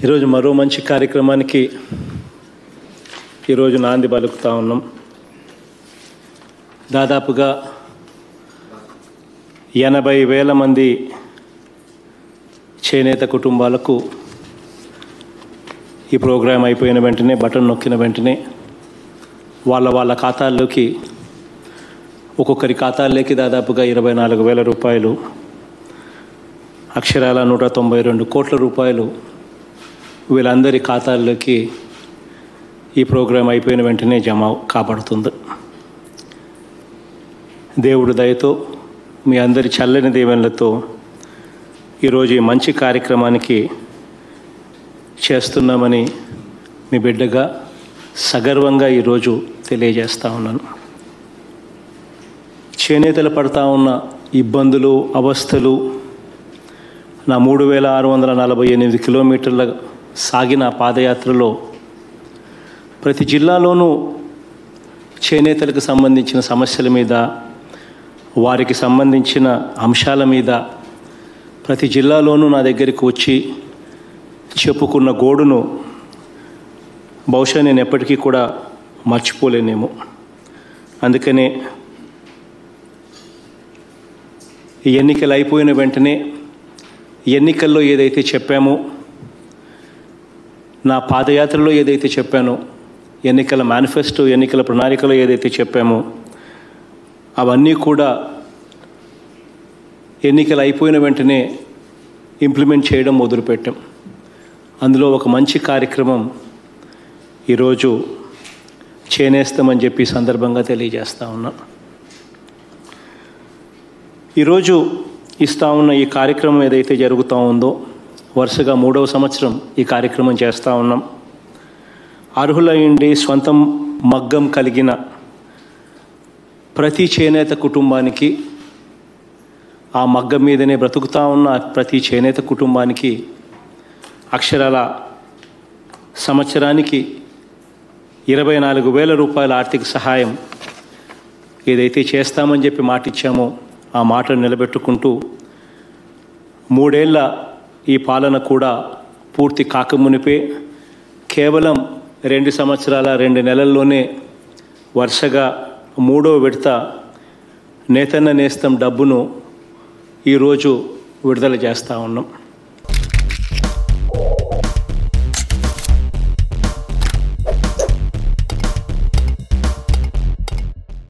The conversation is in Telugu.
ఈరోజు మరో మంచి కార్యక్రమానికి ఈరోజు నాంది పలుకుతా ఉన్నాం దాదాపుగా ఎనభై వేల మంది చేనేత కుటుంబాలకు ఈ ప్రోగ్రాం అయిపోయిన వెంటనే బటన్ నొక్కిన వెంటనే వాళ్ళ వాళ్ళ ఖాతాల్లోకి ఒక్కొక్కరి ఖాతాల్లోకి దాదాపుగా ఇరవై నాలుగు వేల రూపాయలు అక్షరాల నూట తొంభై రెండు కోట్ల రూపాయలు వీళ్ళందరి ఖాతాల్లోకి ఈ ప్రోగ్రాం అయిపోయిన వెంటనే జమ కాబడుతుంది దేవుడి దయతో మీ అందరి చల్లని దీవెనలతో ఈరోజు ఈ మంచి కార్యక్రమానికి చేస్తున్నామని మీ బిడ్డగా సగర్వంగా ఈరోజు తెలియజేస్తా ఉన్నాను చేనేతలు పడతా ఉన్న ఇబ్బందులు అవస్థలు నా మూడు వేల ఆరు వందల నలభై ఎనిమిది కిలోమీటర్ల సాగిన పాదయాత్రలో ప్రతి జిల్లాలోనూ చేనేతలకు సంబంధించిన సమస్యల మీద వారికి సంబంధించిన అంశాల మీద ప్రతి జిల్లాలోనూ నా దగ్గరికి వచ్చి చెప్పుకున్న గోడును బహుశా నేను ఎప్పటికీ కూడా మర్చిపోలేనేమో అందుకనే ఈ ఎన్నికలు అయిపోయిన వెంటనే ఎన్నికల్లో ఏదైతే చెప్పామో నా పాదయాత్రలో ఏదైతే చెప్పానో ఎన్నికల మేనిఫెస్టో ఎన్నికల ప్రణాళికలో ఏదైతే చెప్పామో అవన్నీ కూడా ఎన్నికలు అయిపోయిన వెంటనే ఇంప్లిమెంట్ చేయడం మొదలుపెట్టాం అందులో ఒక మంచి కార్యక్రమం ఈరోజు చేనేస్తామని చెప్పి ఈ సందర్భంగా తెలియజేస్తా ఉన్నా ఈరోజు ఇస్తా ఉన్న ఈ కార్యక్రమం ఏదైతే జరుగుతూ ఉందో వరుసగా మూడవ సంవత్సరం ఈ కార్యక్రమం చేస్తూ ఉన్నాం అర్హులైండి స్వంతం మగ్గం కలిగిన ప్రతి చేనేత కుటుంబానికి ఆ మగ్గం మీదనే బ్రతుకుతా ఉన్న ప్రతి చేనేత కుటుంబానికి అక్షరాల సంవత్సరానికి ఇరవై నాలుగు వేల రూపాయల ఆర్థిక సహాయం ఏదైతే చేస్తామని చెప్పి మాట ఇచ్చామో ఆ మాటను నిలబెట్టుకుంటూ మూడేళ్ల ఈ పాలన కూడా పూర్తి కాకమునిపే కేవలం రెండు సంవత్సరాల రెండు నెలల్లోనే వరుసగా మూడో విడత నేతన్న నేస్తం డబ్బును ఈరోజు విడుదల చేస్తూ ఉన్నాం